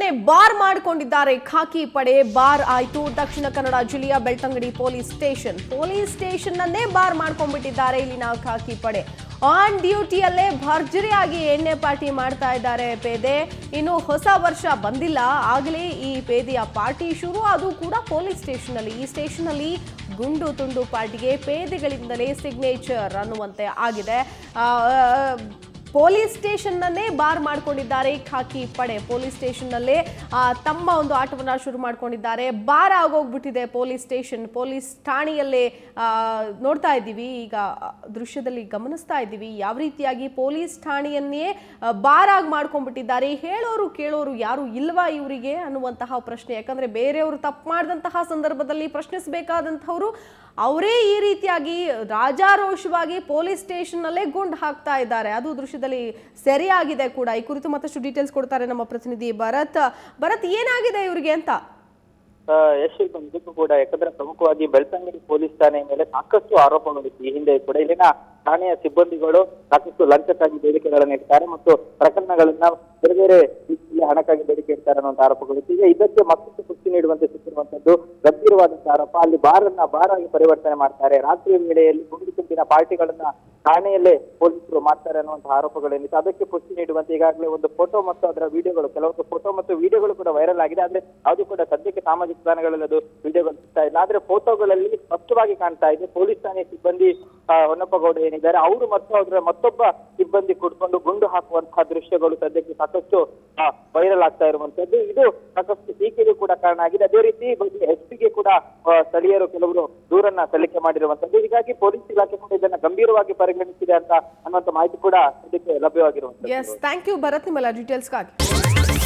bar ಮಾಡಿಕೊಂಡಿದ್ದಾರೆ ಖಾಕಿ ಪಡೆ bar ಆಯ್ತು ದಕ್ಷಿಣ ಕನ್ನಡ ಜಿಲ್ಲೆಯ Belthangady police station police station ಅನ್ನೇ ಬಾರ್ ಮಾಡ್ಕೊಂಡ್ಬಿಟ್ಟಿದ್ದಾರೆ ಇಲ್ಲಿನ ಖಾಕಿ ಪಡೆ ಆನ್ ಡ್ಯೂಟಿಯಲ್ಲೇ ಭರ್ಜರಿಯಾಗಿ ಎಣ್ಣೆ ಪಾರ್ಟಿ ಮಾಡ್ತಾ ಇದ್ದಾರೆ ಪೇದೆ ಇನ್ನು ಹೊಸ ವರ್ಷ ಬಂದಿಲ್ಲ ಆಗಲೇ ಈ ಪೇದೆಯ ಪಾರ್ಟಿ ಶುರು ಅದು ಕೂಡ ಪೊಲೀಸ್ ಸ್ಟೇಷನ್ ಅಲ್ಲಿ ಈ ಸ್ಟೇಷನ್ ಅಲ್ಲಿ ಗುಂಡು ತುಂಡು ಪಾರ್ಟಿಗೆ ಪೇದೆಗಳಿಂದಲೇ ಸಿಗ್ನೇಚರ್ ಅನ್ನುವಂತೆ ಆಗಿದೆ ಆ, ಪೊಲೀಸ್ ಸ್ಟೇಷನ್ನನ್ನೇ ಬಾರ್ ಮಾಡ್ಕೊಂಡಿದ್ದಾರೆ ಖಾಕಿ ಪಡೆ ಪೊಲೀಸ್ ಸ್ಟೇಷನ್ನಲ್ಲೇ ಆ, ತಮ್ಮ ಒಂದು ಆಟವನ್ನ ಶುರು ಮಾಡ್ಕೊಂಡಿದ್ದಾರೆ ಬಾರ್ ಆಗೋಗ್ಬಿಟ್ಟಿದೆ ಪೊಲೀಸ್ ಸ್ಟೇಷನ್ ಪೊಲೀಸ್ ಠಾಣೆಯಲ್ಲೇ ಆ, ನೋಡ್ತಾ ಇದ್ದೀವಿ ಈಗ ಆ, ದೃಶ್ಯದಲ್ಲಿ ಗಮನಿಸ್ತಾ ಇದ್ದೀವಿ ಯಾವ ರೀತಿಯಾಗಿ ಪೊಲೀಸ್ ಠಾಣೆಯನ್ನೇ ಆ, ಬಾರ್ ಆಗಿ ಮಾಡ್ಕೊಂಡ್ಬಿಟ್ಟಿದ್ದಾರೆ ಹೇಳೋರು ಕೇಳೋರು ಯಾರು ಇಲ್ವಾ ಇವರಿಗೆ ಅನ್ನುವಂತಹ ಪ್ರಶ್ನೆ ಯಾಕಂದ್ರೆ ಬೇರೆಯವರು ತಪ್ಪು ಮಾಡಿದಂತಹ ಸಂದರ್ಭದಲ್ಲಿ ಪ್ರಶ್ನಿಸಬೇಕಾದಂಥವ್ರು ಅವರೇ ಈ ರೀತಿಯಾಗಿ ರಾಜಾರೋಷವಾಗಿ ಪೊಲೀಸ್ ಸ್ಟೇಷನ್ನಲ್ಲೇ ಗುಂಡು ಹಾಕ್ತಾ ಇದ್ದಾರೆ ಅದು ದೃಶ್ಯದಲ್ಲಿ ಸೆರೆಯಾಗಿದೆ ಕೂಡ ಈ ಕುರಿತು ಮತ್ತಷ್ಟು ಡೀಟೇಲ್ಸ್ ಕೊಡ್ತಾರೆ ನಮ್ಮ ಪ್ರತಿನಿಧಿ ಭರತ್ ಭರತ್ ಏನಾಗಿದೆ ಇವರಿಗೆ ಅಂತ ಆ, ಯಶ್ ನಿಜಕ್ಕೂ ಕೂಡ ಯಾಕಂದ್ರೆ ಪ್ರಮುಖವಾಗಿ ಬೆಳ್ತಂಗಡಿ ಪೊಲೀಸ್ ಠಾಣೆ ಮೇಲೆ ಸಾಕಷ್ಟು ಆರೋಪಗಳಿತ್ತು ಈ ಹಿಂದೆ ಕೂಡ ಇಲ್ಲಿನ ಠಾಣೆಯ ಸಿಬ್ಬಂದಿಗಳು ಸಾಕಷ್ಟು ಲಂಚಕ್ಕಾಗಿ ಬೇಡಿಕೆಗಳನ್ನು ಇಡ್ತಾರೆ ಮತ್ತು ಪ್ರಕರಣಗಳನ್ನ ಬೇರೆ ಬೇರೆ ರೀತಿಯಲ್ಲಿ ಹಣಕ್ಕಾಗಿ ಬೇಡಿಕೆ ಇಡ್ತಾರೆ ಅನ್ನುವಂತ ಆರೋಪಗಳಿತ್ತು ಈಗ ಇದಕ್ಕೆ ಮತ್ತಷ್ಟು ಪುಷ್ಟಿ ನೀಡುವಂತೆ ಸಿಕ್ಕಿರುವಂತದ್ದು ಗಂಭೀರವಾದಂತಹ ಆರೋಪ ಅಲ್ಲಿ ಬಾರನ್ನ ಬಾರ್ ಆಗಿ ಪರಿವರ್ತನೆ ಮಾಡ್ತಾರೆ ರಾತ್ರಿ ವೇಳೆಯಲ್ಲಿ ಗುಂಡು ತುಂಬಿನ ಪಾರ್ಟಿಗಳನ್ನ ಠಾಣೆಯಲ್ಲೇ ಪೊಲೀಸರು ಮಾಡ್ತಾರೆ ಅನ್ನುವಂತಹ ಆರೋಪಗಳೇನಿತ್ತು ಅದಕ್ಕೆ ಪುಷ್ಟಿ ನೀಡುವಂತೆ ಈಗಾಗಲೇ ಒಂದು ಫೋಟೋ ಮತ್ತು ಅದರ ವಿಡಿಯೋಗಳು ಕೆಲವೊಂದು ಫೋಟೋ ಮತ್ತು ವಿಡಿಯೋಗಳು ಕೂಡ ವೈರಲ್ ಆಗಿದೆ ಆದ್ರೆ ಅದು ಕೂಡ ಸದ್ಯಕ್ಕೆ ಸಾಮಾಜಿಕ ತಾಣಗಳಲ್ಲಿ ಅದು ವಿಡಿಯೋಗಳು ಸಿಗ್ತಾ ಇಲ್ಲ ಆದ್ರೆ ಫೋಟೋಗಳಲ್ಲಿ ಸ್ಪಷ್ಟವಾಗಿ ಕಾಣ್ತಾ ಇದೆ ಪೊಲೀಸ್ ಠಾಣೆ ಸಿಬ್ಬಂದಿ ಆ, ಹೊನ್ನಪ್ಪ ಗೌಡ ಏನಿದ್ದಾರೆ ಅವರು ಮತ್ತು ಅದರ ಮತ್ತೊಬ್ಬ ಸಿಬ್ಬಂದಿ ಕುಡ್ಕೊಂಡು ಗುಂಡು ಹಾಕುವಂತಹ ದೃಶ್ಯಗಳು ಸದ್ಯಕ್ಕೆ ಸಾಕಷ್ಟು ವೈರಲ್ ಆಗ್ತಾ ಇರುವಂತದ್ದು ಇದು ಸಾಕಷ್ಟು ಟೀಕೆಗೂ ಕೂಡ ಕಾರಣ ಆಗಿದೆ ಅದೇ ರೀತಿ ಎಸ್ ಪಿಗೆ ಕೂಡ ಆ, ಸ್ಥಳೀಯರು ಕೆಲವರು ದೂರನ್ನ ಸಲ್ಲಿಕೆ ಮಾಡಿರುವಂತದ್ದು ಹೀಗಾಗಿ ಪೊಲೀಸ್ ಇಲಾಖೆ ಕೂಡ ಇದನ್ನ ಗಂಭೀರವಾಗಿ ಪರಿಗಣಿಸಿದೆ ಅಂತ ಅನ್ನುವಂತ ಮಾಹಿತಿ ಕೂಡ ಇದಕ್ಕೆ ಲಭ್ಯವಾಗಿರುವಂತದ್ದು ಎಸ್ ಥ್ಯಾಂಕ್ ಯು ಭರತ್ ನಿಮ್ಮೆಲ್ಲ ಡೀಟೇಲ್ಸ್ಗಾಗಿ